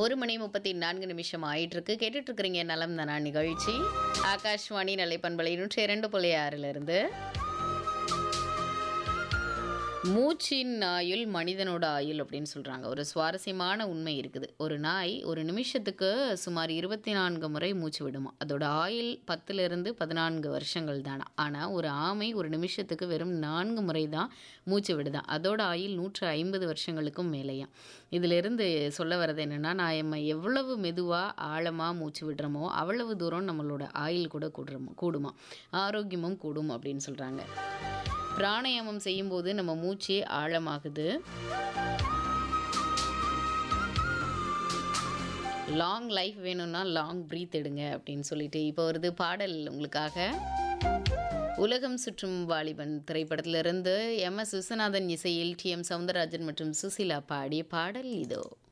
ஒரு மணி முப்பத்தி நான்கு நிமிஷம் ஆயிட்டு இருக்கு கேட்டுட்டு இருக்கிறீங்க நலம் தானா நிகழ்ச்சி ஆகாஷ்வாணி நிலைப்பண்பலை நூற்றி இரண்டு புள்ளி ஆறிலிருந்து மூச்சின் ஆயுள் மனிதனோட ஆயுள் அப்படின்னு சொல்கிறாங்க ஒரு சுவாரஸ்யமான உண்மை இருக்குது ஒரு நாய் ஒரு நிமிஷத்துக்கு சுமார் இருபத்தி நான்கு முறை மூச்சு விடுமா அதோட ஆயுள் பத்துலேருந்து பதினான்கு வருஷங்கள் தானா ஆனால் ஒரு ஆமை ஒரு நிமிஷத்துக்கு வெறும் நான்கு முறை தான் மூச்சு விடுதான் அதோட ஆயுள் நூற்று ஐம்பது வருஷங்களுக்கும் மேலேயாம் இதிலிருந்து சொல்ல வர்றது என்னென்னா நான் நம்ம எவ்வளவு மெதுவாக ஆழமாக மூச்சு விடுறோமோ அவ்வளவு தூரம் நம்மளோட ஆயுள் கூட கூடுறோமோ கூடுமா ஆரோக்கியமும் கூடும் அப்படின்னு சொல்கிறாங்க பிராணாயாமம் செய்யும்போது நம்ம மூச்சு ஆழமாகுது லாங் லைஃப் வேணும்னா லாங் ப்ரீத் எடுங்க அப்படின்னு சொல்லிட்டு இப்போ வருது பாடல் உங்களுக்காக உலகம் சுற்றும் வாலிபன் திரைப்படத்திலிருந்து எம் எஸ் விஸ்வநாதன் இசையில் டி எம் சவுந்தரராஜன் மற்றும் சுசிலா பாடிய பாடல் இதோ